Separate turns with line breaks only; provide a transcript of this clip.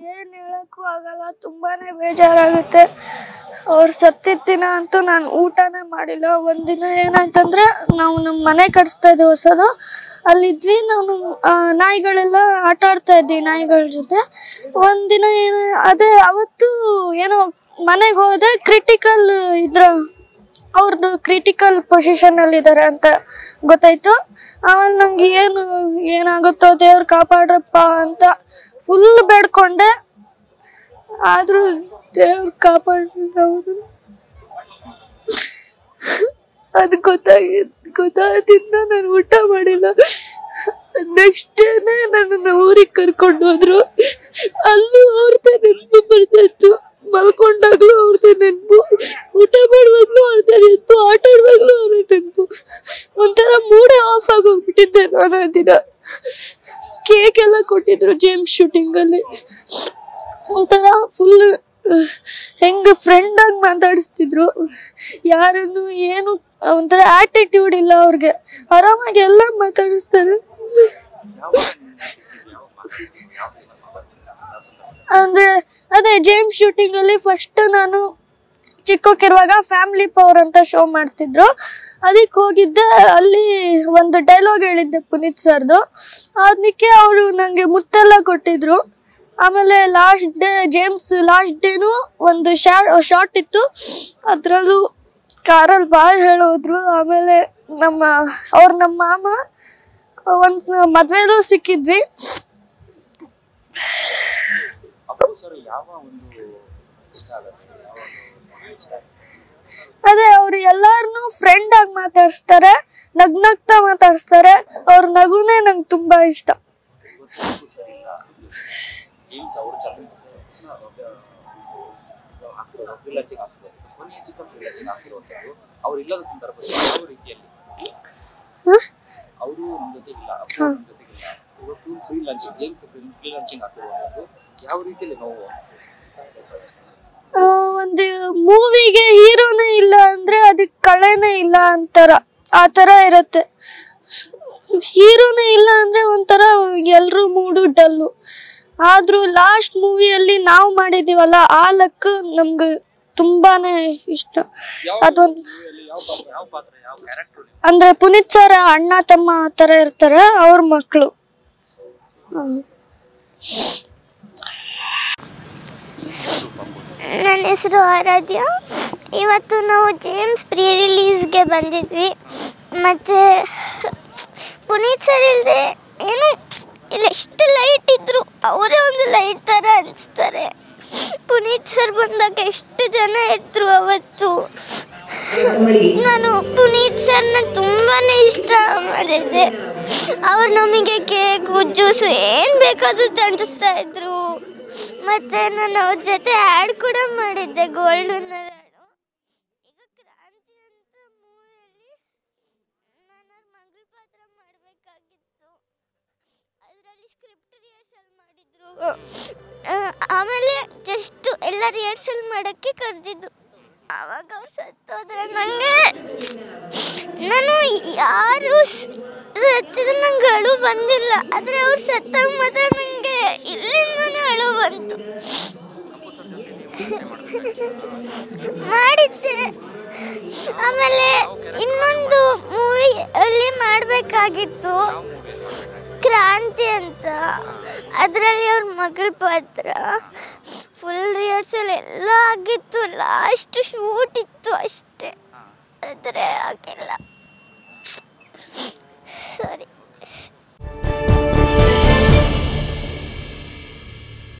ಏನ್ ಹೇಳಕ್ಕೂ ಆಗಲ್ಲ ತುಂಬಾನೇ ಬೇಜಾರಾಗುತ್ತೆ ಅವ್ರು ಸತ್ತಿದ ದಿನ ಅಂತೂ ನಾನು ಊಟನೇ ಮಾಡಿಲ್ಲ ಒಂದಿನ ಏನಾಯ್ತಂದ್ರೆ ನಾವು ನಮ್ಮ ಮನೆ ಕಟ್ಸ್ತಾ ಇದ್ವಿ ಹೊಸದು ಅಲ್ಲಿದ್ವಿ ನಾವು ಆ, ನಾಯಿಗಳೆಲ್ಲ ಆಟ ಆಡ್ತಾ ಇದ್ವಿ ನಾಯಿಗಳ ಜೊತೆ ಒಂದಿನ ಏನ ಅದೇ ಅವತ್ತು ಏನೋ ಮನೆಗೆ ಹೋದೆ ಕ್ರಿಟಿಕಲ್ ಇದ್ರ ಅವ್ರದ್ದು ಕ್ರಿಟಿಕಲ್ ಪೊಸಿಷನ್ ಅಲ್ಲಿ ಇದ್ದಾರೆ ಅಂತ ಗೊತ್ತಾಯ್ತು ಆಮೇಲೆ ನಮ್ಗೆ ಏನು ಏನಾಗುತ್ತೋ ದೇವ್ರು ಕಾಪಾಡ್ರಪ್ಪ ಅಂತ ಫುಲ್ ಬೇಡ್ಕೊಂಡೆ ಆದ್ರೂ ದೇವ್ರು ಕಾಪಾಡಿದ್ರು ಅವರು ಅದು ಗೊತ್ತಾಗಿ ಗೊತ್ತಾದಿಂದ ನಾನು ಊಟ ಮಾಡಿಲ್ಲ ನೆಕ್ಸ್ಟ್ ಡೇನೆ ನನ್ನನ್ನು ಊರಿಗೆ ಕರ್ಕೊಂಡು ಹೋದ್ರು ಅಲ್ಲೂ ಅವ್ರದ್ದೇ ನೆನಪು ಬರ್ತಾಯಿತ್ತು ಮಲ್ಕೊಂಡಾಗ್ಲೂ ಅವ್ರದ್ದೇ ನೆನಪು ಊಟ ಮಾಡುವಾಗ್ಲೂ ಅವ್ರದ್ದೇ ನೆನಪು ಆಟ ಆಡುವಾಗ್ಲೂ ಅವ್ರ ನೆನಪು ಒಂಥರ ಮೂಡೇ ಆಫ್ ಆಗೋಗ್ಬಿಟ್ಟಿದ್ದೆ ನಾನು ಆ ದಿನ ಕೇಕ್ ಎಲ್ಲ ಕೊಟ್ಟಿದ್ರು ಜೇಮ್ಸ್ ಶೂಟಿಂಗ್ ಅಲ್ಲಿ ಒಂಥರ ಫುಲ್ ಹೆಂಗ ಫ್ರೆಂಡ್ ಆಗಿ ಮಾತಾಡಿಸ್ತಿದ್ರು ಯಾರನ್ನು ಏನು ಒಂಥರ ಆಟಿಟ್ಯೂಡ್ ಇಲ್ಲ ಅವ್ರಿಗೆ ಆರಾಮಾಗಿ ಎಲ್ಲ ಮಾತಾಡಿಸ್ತಾರೆ ಅಂದ್ರೆ ಅದೇ ಜೇಮ್ಸ್ ಶೂಟಿಂಗ್ ಅಲ್ಲಿ ಫಸ್ಟ್ ನಾನು ಚಿಕ್ಕಕ್ಕಿರುವಾಗ ಫ್ಯಾಮಿಲಿ ಪವರ್ ಅಂತ ಶೋ ಮಾಡ್ತಿದ್ರು ಅದಕ್ಕೆ ಹೋಗಿದ್ದೆ ಅಲ್ಲಿ ಒಂದು ಡೈಲಾಗ್ ಹೇಳಿದ್ದೆ ಪುನೀತ್ ಸರ್ದು ಅದಕ್ಕೆ ಅವರು ನಂಗೆ ಮುತ್ತೆಲ್ಲ ಕೊಟ್ಟಿದ್ರು ಆಮೇಲೆ ಲಾಸ್ಟ್ ಡೇ ಜೇಮ್ಸ್ ಲಾಸ್ಟ್ ಡೇನು ಒಂದು ಶಾರ್ಟ್ ಇತ್ತು ಅದರಲ್ಲೂ ಕಾರಲ್ಲಿ ಭಾಳ ಹೇಳೋದ್ರು ಆಮೇಲೆ ನಮ್ಮ ಅವ್ರು ನಮ್ಮ ಮಾಮ ಒಂದು ಮದ್ವೆಲೂ ಸಿಕ್ಕಿದ್ವಿ
ಅಪ್ಪು ಸರ್ ಯಾವ ಒಂದು ಇಷ್ಟ ಆಗುತ್ತೆ ಯಾವ ಒಂದು ಇಷ್ಟ ಆಗುತ್ತೆ
ಅದೇ ಅವ್ರು ಎಲ್ಲಾರನು ಫ್ರೆಂಡ್ ಆಗಿ ಮಾತಾಡಿಸ್ತಾರೆ ನಗ್ನಗ್ತಾ ಮಾತಾಡಿಸ್ತಾರೆ ಅವ್ರ ನಗುನೇ ನಂಗೆ ತುಂಬಾ ಇಷ್ಟ
ಇವತ್ತು ಅಪ್ಪು ಸರ್ ಇಲ್ಲ ಜೇಮ್ಸ್ ಅವರು ಚಲನಚಿತ್ರ ಹಾಕಿರೋ ಫ್ರೀಲಾನ್ಸಿಂಗ್ ಆಗ್ತಿದೆ ಕೊನೆಯ ಚಿತ್ರ ಫ್ರೀಲಾನ್ಸಿಂಗ್ ಆಗ್ತಿರುವಂಥದ್ದು ಅವ್ರು ಇಲ್ಲದ ಸಂದರ್ಭದಲ್ಲಿ ಯಾವ ರೀತಿಯಲ್ಲಿ ಅವರು ನಮ್ಮ ಜೊತೆ ಇಲ್ಲ ಅಪ್ಪು ನಮ್ಮ ಜೊತೆಗಿಲ್ಲ ಇವತ್ತು ಫ್ರೀಲಾನ್ಸಿಂಗ್ ಜೇಮ್ಸ್ ಫ್ರೀಲಾನ್ಸಿಂಗ್ ಆಗ್ತಿರುವಂಥದ್ದು ಯಾವ ರೀತಿಯಲ್ಲಿ ನೋವು
ಆ, ಒಂದು ಮೂವಿಗೆ ಹೀರೋನೇ ಇಲ್ಲ ಅಂದ್ರೆ ಅದಕ್ಕೆ ಕಳೆನೇ ಇಲ್ಲ ಅಂತಾರ ಆ ಥರ ಇರುತ್ತೆ ಹೀರೋನೇ ಇಲ್ಲ ಅಂದ್ರೆ ಒಂಥರ ಎಲ್ರೂ ಮೂಡು ಡಲ್ಲು ಆದ್ರೂ ಲಾಸ್ಟ್ ಮೂವಿಯಲ್ಲಿ ನಾವು ಮಾಡಿದೀವಲ್ಲ ಆ ಲಕ್ ನಮ್ಗೆ ತುಂಬಾನೇ ಇಷ್ಟ
ಯಾವ
ಅದೊಂದು
ಮೂವಿಯಲ್ಲಿ ಯಾವ ಪಾತ್ರ ಯಾವ ಪಾತ್ರ ಯಾವ ಕ್ಯಾರೆಕ್ಟರ್
ಅಂದ್ರೆ ಪುನೀತ್ ಸರ್ ಅಣ್ಣ ತಮ್ಮ ಆ ಥರ ಇರ್ತಾರೆ ಅವ್ರ ಮಕ್ಕಳು
ನನ್ನ ಹೆಸರು ಆರಾಧ್ಯ ಇವತ್ತು ನಾವು ಜೇಮ್ಸ್ ಪ್ರೀ ರಿಲೀಸ್ಗೆ ಬಂದಿದ್ವಿ ಮತ್ತು ಪುನೀತ್ ಸರ್ ಇಲ್ಲದೆ ಏನು ಇಲ್ಲ ಎಷ್ಟು ಲೈಟ್ ಇದ್ರು ಅವರೇ ಒಂದು ಲೈಟ್ ಥರ ಅನಿಸ್ತಾರೆ ಪುನೀತ್ ಸರ್ ಬಂದಾಗ ಎಷ್ಟು ಜನ ಇದ್ರು ಅವತ್ತು ನಾನು ಪುನೀತ್ ಸರ್ನ ತುಂಬಾ ಇಷ್ಟ ಮಾಡಿದ್ದೆ ಅವ್ರು ನಮಗೆ ಕೇಕು ಜ್ಯೂಸು ಏನು ಬೇಕಾದರೂ ತಂಡಿಸ್ತಾ ಇದ್ರು ಮತ್ತೆ ನಾನು ಅವ್ರ ಜೊತೆ ಆ್ಯಡ್ ಕೂಡ ಮಾಡಿದ್ದೆ ಗೋಲ್ಡ್ ನರಳು ಈಗ ಕ್ರಾಂತಿ ಅಂತ ಮೂವಿಯಲ್ಲಿ ನಾನು ಅವ್ರ ಮಗಳ ಪಾತ್ರ ಮಾಡಬೇಕಾಗಿತ್ತು ಅದರಲ್ಲಿ ಸ್ಕ್ರಿಪ್ಟ್ ರಿಹರ್ಸಲ್ ಮಾಡಿದ್ರು ಆ, ಆಮೇಲೆ ಜಸ್ಟ್ ಎಲ್ಲ ರಿಹರ್ಸಲ್ ಮಾಡೋಕ್ಕೆ ಕರೆದಿದ್ರು ಆವಾಗ ಅವ್ರು ಸತ್ತೋದ್ರೆ ನನಗೆ ನಾನು ಯಾರು ಸತ್ತಿದ ನಂಗೆ ಅಳು ಬಂದಿಲ್ಲ ಆದರೆ ಅವ್ರು ಸತ್ತಾಗ ಮಾತ್ರ ನನಗೆ ಇಲ್ಲಿಂದನೇ ಅಳು ಬಂತು ಮಾಡಿದ್ದೆ ಆಮೇಲೆ ಇನ್ನೊಂದು ಮೂವಿ ಅಲ್ಲಿ ಮಾಡಬೇಕಾಗಿತ್ತು ಕ್ರಾಂತಿ ಅಂತ ಅದರಲ್ಲಿ ಅವ್ರ ಮಗಳ ಪಾತ್ರ ಫುಲ್ ರಿಹರ್ಸಲ್ ಎಲ್ಲ ಆಗಿತ್ತು ಲಾಸ್ಟ್ ಶೂಟ್ ಇತ್ತು ಅಷ್ಟೇ ಆದರೆ ಆಗಿಲ್ಲ ಸಾರಿ